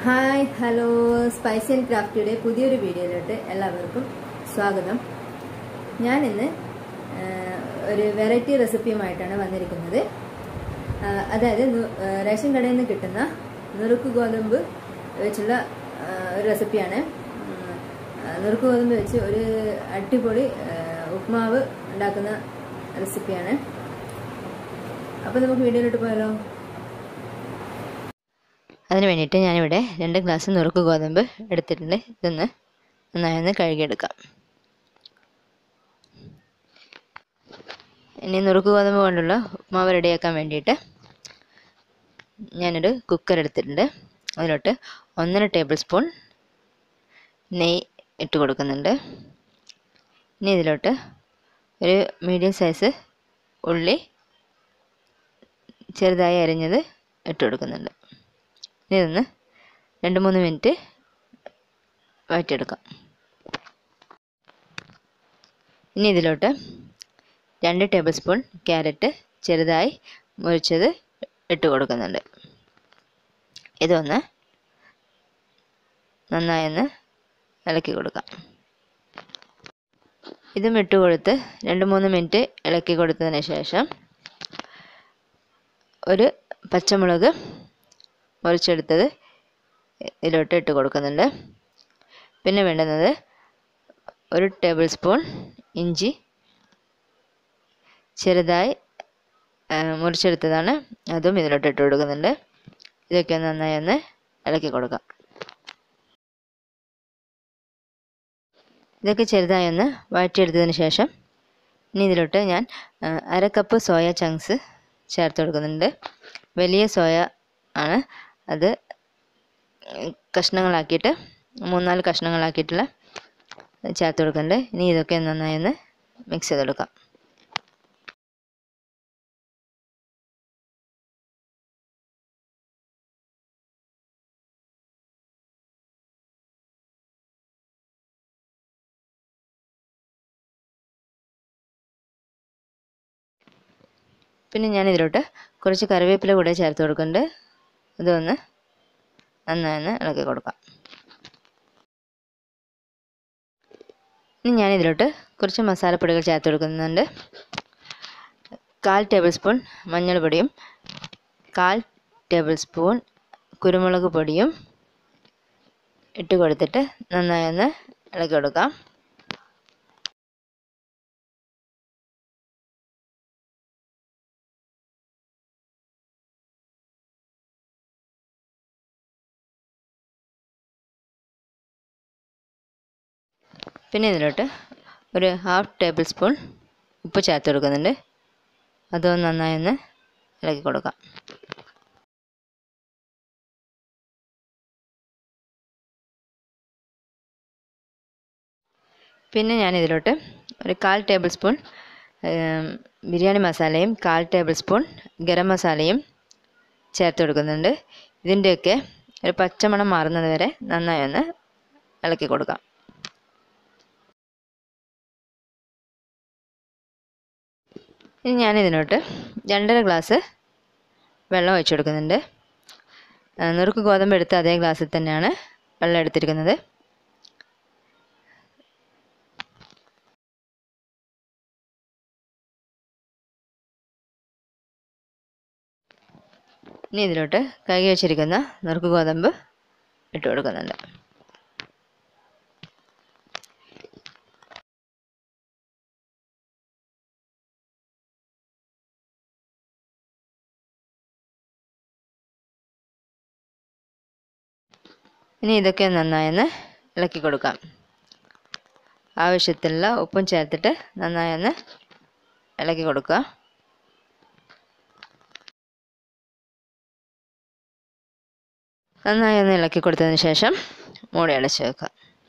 hi hello spicy and ക്രാഫ്റ്റിയുടെ പുതിയൊരു വീഡിയോയിലോട്ട് എല്ലാവർക്കും സ്വാഗതം ഞാൻ ഇന്ന് ഒരു വെറൈറ്റി റെസിപ്പിയുമായിട്ടാണ് വന്നിരിക്കുന്നത് ആ, അതായത് നു- ആ, റേഷൻ കടയിൽ നിന്ന് കിട്ടുന്ന നുറുക്ക് ഗോതമ്പ് വെച്ചുള്ള ആ, ഒരു റെസിപ്പിയാണ് ഉം, ആ, നുറുക്ക് ഗോതമ്പ് വെച്ച് ഒരു അടിപൊളി ആ, ഉപ്മാവ് ഉണ്ടാക്കുന്ന റെസിപ്പിയാണ് അപ്പോൾ നമുക്ക് വീഡിയോയിലോട്ട് പോയാലോ അതിന് വേണ്ടിയിട്ട് ഞാനിവിടെ രണ്ട് ഗ്ലാസ് നുറുക്ക് ഗോതമ്പ് എടുത്തിട്ടുണ്ട് ഇതൊന്ന് നന്നായി ഒന്ന് കഴുകിയെടുക്കാം ഇനി നുറുക്ക് ഗോതമ്പ് കൊണ്ടുള്ള ഉപ്മാവ് റെഡിയാക്കാൻ വേണ്ടിയിട്ട് ഞാനൊരു കുക്കർ എടുത്തിട്ടുണ്ട് അതിലോട്ട് ഒന്നര ടേബിൾ സ്പൂൺ നെയ്യ് ഇട്ട് കൊടുക്കുന്നുണ്ട് ഇനി ഇതിലോട്ട് ഒരു മീഡിയം സൈസ് ഉള്ളി ചെറുതായി അരിഞ്ഞത് ഇട്ട് കൊടുക്കുന്നുണ്ട് ഇനി ഇതൊന്ന് രണ്ട് മൂന്ന് മിനിറ്റ് വഴറ്റിയെടുക്കാം ഇനി ഇതിലോട്ട് രണ്ട് ടേബിൾ സ്പൂൺ ക്യാരറ്റ് ചെറുതായി മുറിച്ചത് ഇട്ട് കൊടുക്കുന്നുണ്ട് ഇതൊന്ന് നന്നായി ഒന്ന് ഇളക്കി കൊടുക്കാം ഇതും ഇട്ട് കൊടുത്ത് രണ്ട് മൂന്ന് മിനിറ്റ് ഇളക്കി കൊടുത്തതിന് ശേഷം ഒരു പച്ചമുളക് മുറിച്ചെടുത്തത് ഇതിലോട്ട് ഇട്ട് കൊടുക്കുന്നുണ്ട് പിന്നെ വേണ്ടുന്നത് ഒരു ടേബിൾ സ്പൂൺ ഇഞ്ചി ചെറുതായി ആ, മുറിച്ചെടുത്തതാണ് അതും ഇതിലോട്ട് ഇട്ട് കൊടുക്കുന്നുണ്ട് ഇതൊക്കെ ഒന്ന് നന്നായി ഒന്ന് ഇളക്കി കൊടുക്കാം ഇതൊക്കെ ചെറുതായി ഒന്ന് വഴറ്റിയെടുത്തതിന് ശേഷം ഇനി ഇതിലോട്ട് ഞാൻ ആ, അര കപ്പ് സോയ ചങ്ക്സ് ചേർത്ത് കൊടുക്കുന്നുണ്ട് വലിയ സോയ ആണ് അത് കഷ്ണങ്ങളാക്കിയിട്ട് മൂന്നാല് കഷ്ണങ്ങളാക്കിയിട്ടുള്ള ചേർത്ത് കൊടുക്കുന്നുണ്ട് ഇനി ഇതൊക്കെ നന്നായി ഒന്ന് മിക്സ് ചെയ്തെടുക്കാം പിന്നെ ഞാൻ ഇതിലോട്ട് കുറച്ച് കറിവേപ്പില കൂടെ ചേർത്ത് കൊടുക്കുന്നുണ്ട് ഇതൊന്ന് നന്നായി ഒന്ന് ഇളക്കി കൊടുക്കാം ഇനി ഞാൻ ഇതിലോട്ട് കുറച്ച് മസാലപ്പൊടികൾ ചേർത്ത് കൊടുക്കുന്നുണ്ട് കാൽ ടേബിൾ സ്പൂൺ മഞ്ഞൾപ്പൊടിയും കാൽ ടേബിൾ സ്പൂൺ കുരുമുളക് പൊടിയും ഇട്ട് കൊടുത്തിട്ട് നന്നായി ഒന്ന് ഇളക്കി കൊടുക്കാം പിന്നെ ഇതിലോട്ട് ഒരു ഹാഫ് ടേബിൾ സ്പൂൺ ഉപ്പ് ചേർത്ത് കൊടുക്കുന്നുണ്ട് അതൊന്ന് നന്നായി ഒന്ന് ഇളക്കി കൊടുക്കാം പിന്നെ ഞാൻ ഇതിലോട്ട് ഒരു കാൽ ടേബിൾ സ്പൂൺ ഏം, ബിരിയാണി മസാലയും കാൽ ടേബിൾ സ്പൂൺ ഗരം മസാലയും ചേർത്ത് കൊടുക്കുന്നുണ്ട് ഇതിൻ്റെയൊക്കെ ഒരു പച്ചമണം മാറുന്നത് വരെ നന്നായി ഒന്ന് ഇളക്കി കൊടുക്കാം ഇനി ഞാൻ ഇതിനോട്ട് രണ്ടര ഗ്ലാസ് വെള്ളം ഒഴിച്ചു കൊടുക്കുന്നുണ്ട് ആ, നുറുക്ക് ഗോതമ്പ് എടുത്ത അതേ ഗ്ലാസ്സിൽ തന്നെയാണ് വെള്ളം എടുത്തിരിക്കുന്നത് ഇനി ഇതിലോട്ട് കഴുകി വെച്ചിരിക്കുന്ന നുറുക്ക് ഗോതമ്പ് ഇട്ട് കൊടുക്കുന്നുണ്ട് ഇനി ഇതൊക്കെ നന്നായി ഒന്ന് ഇളക്കി കൊടുക്കാം ആവശ്യത്തിലുള്ള ഉപ്പും ചേർത്തിട്ട് നന്നായി ഒന്ന് ഇളക്കി കൊടുക്കുക നന്നായി ഒന്ന് ഇളക്കി കൊടുത്തതിന് ശേഷം മൂടി അടച്ചു വെക്കുക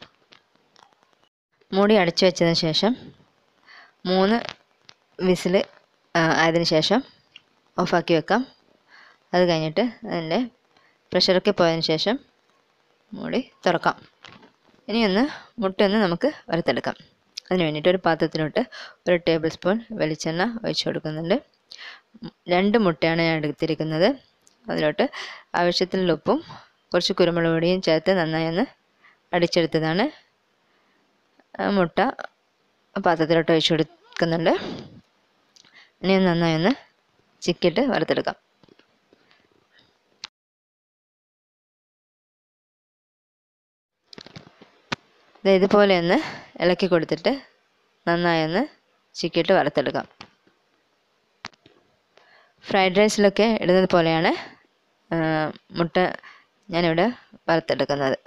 മൂടി അടച്ചു വെച്ചതിന് ശേഷം മൂന്ന് വിസിൽ ആയതിനു ശേഷം ഓഫാക്കി വെക്കാം അത് കഴിഞ്ഞിട്ട് അതിൻ്റെ പ്രഷറൊക്കെ പോയതിന് ശേഷം മൂടി തുറക്കാം ഇനി ഒന്ന് മുട്ടയൊന്ന് നമുക്ക് വറുത്തെടുക്കാം അതിന് വേണ്ടിയിട്ട് ഒരു പാത്രത്തിലോട്ട് ഒരു ടേബിൾ സ്പൂൺ വെളിച്ചെണ്ണ ഒഴിച്ചു കൊടുക്കുന്നുണ്ട് രണ്ട് മുട്ടയാണ് ഞാൻ എടുത്തിരിക്കുന്നത് അതിലോട്ട് ആവശ്യത്തിനുള്ള ഉപ്പും കുറച്ച് കുരുമുളക് പൊടിയും ചേർത്ത് നന്നായി ഒന്ന് അടിച്ചെടുത്തതാണ് ആ മുട്ട പാത്രത്തിലോട്ട് ഒഴിച്ചു കൊടുക്കുന്നുണ്ട് ഇനി ഒന്ന് നന്നായി ഒന്ന് ചിക്കിയിട്ട് വറുത്തെടുക്കാം ദേ ഇതുപോലെ ഒന്ന് ഇളക്കി കൊടുത്തിട്ട് നന്നായി ഒന്ന് ചിക്കിയിട്ട് വറുത്തെടുക്കാം ഫ്രൈഡ് റൈസിലൊക്കെ ഇടുന്നത് പോലെയാണ് ആ, മുട്ട ഞാനിവിടെ വറുത്തെടുക്കുന്നത്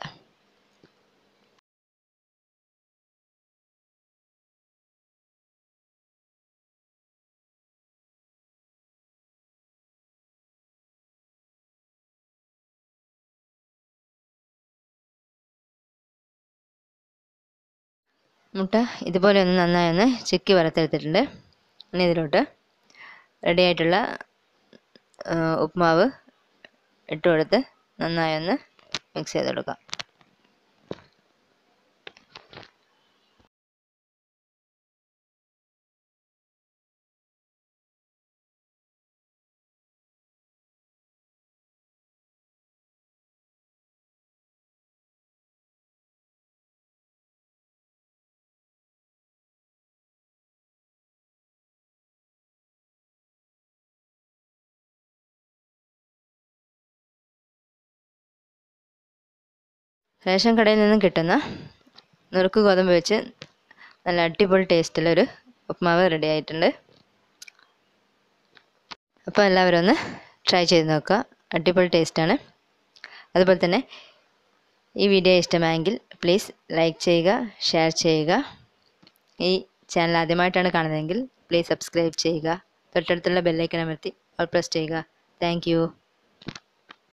മുട്ട ഇതുപോലെ ഒന്ന് നന്നായി ഒന്ന് ചിക്കി വറുത്തെടുത്തിട്ടുണ്ട് ഇനി ഇതിലോട്ട് റെഡി ആയിട്ടുള്ള ആ, ഉപ്മാവ് ഇട്ട് കൊടുത്ത് നന്നായി ഒന്ന് മിക്സ് ചെയ്ത് കൊടുക്കാം റേഷൻ കടയിൽ നിന്നും കിട്ടുന്ന നുറുക്ക് ഗോതമ്പ് വെച്ച് നല്ല അടിപൊളി ടേസ്റ്റിലൊരു ഉപ്മാവ് റെഡി ആയിട്ടുണ്ട് അപ്പോൾ എല്ലാവരും ഒന്ന് ട്രൈ ചെയ്ത് നോക്കുക അടിപൊളി ടേസ്റ്റാണ് അതുപോലെ തന്നെ ഈ വീഡിയോ ഇഷ്ടമായെങ്കിൽ പ്ലീസ് ലൈക്ക് ചെയ്യുക ഷെയർ ചെയ്യുക ഈ ചാനൽ ആദ്യമായിട്ടാണ് കാണുന്നതെങ്കിൽ പ്ലീസ് സബ്സ്ക്രൈബ് ചെയ്യുക തൊട്ടടുത്തുള്ള ബെല്ലൈക്കൺ അമർത്തി ഓൾ പ്രസ് ചെയ്യുക താങ്ക്